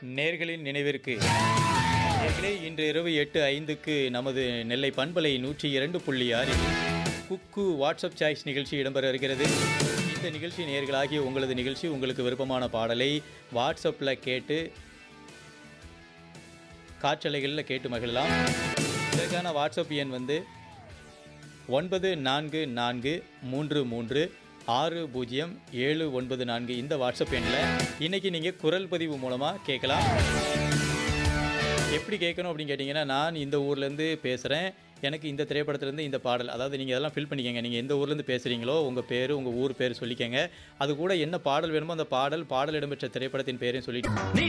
நேர்களின் நினைவிற்கு நேர்களே இன்று இரவு எட்டு ஐந்துக்கு நமது நெல்லை பண்பலை நூற்றி இரண்டு புள்ளி ஆறில் குக்கு வாட்ஸ்அப் சாய்ஸ் நிகழ்ச்சி இடம்பெற இருக்கிறது இந்த நிகழ்ச்சி நேர்களாகிய உங்களது நிகழ்ச்சி உங்களுக்கு விருப்பமான பாடலை வாட்ஸ்அப்பில் கேட்டு காற்றலைகளில் கேட்டு மகிழலாம் இதற்கான வாட்ஸ்அப் எண் வந்து ஒன்பது நான்கு நான்கு மூன்று மூன்று ஆறு பூஜ்ஜியம் ஏழு ஒன்பது நான்கு இந்த வாட்ஸ்அப் எண்ணில் இன்றைக்கி நீங்கள் குரல் பதிவு மூலமாக கேட்கலாம் எப்படி கேட்கணும் அப்படின்னு கேட்டிங்கன்னா நான் இந்த ஊர்லேருந்து பேசுகிறேன் எனக்கு இந்த திரைப்படத்துலேருந்து இந்த பாடல் அதாவது நீங்கள் இதெல்லாம் ஃபில் பண்ணிக்கங்க நீங்கள் எந்த ஊர்லேருந்து பேசுகிறீங்களோ உங்கள் பேர் உங்கள் ஊர் பேர் சொல்லிக்கங்க அது கூட என்ன பாடல் வேணுமோ அந்த பாடல் பாடல் இடம்பெற்ற திரைப்படத்தின் பேரையும் சொல்லிட்டு நீ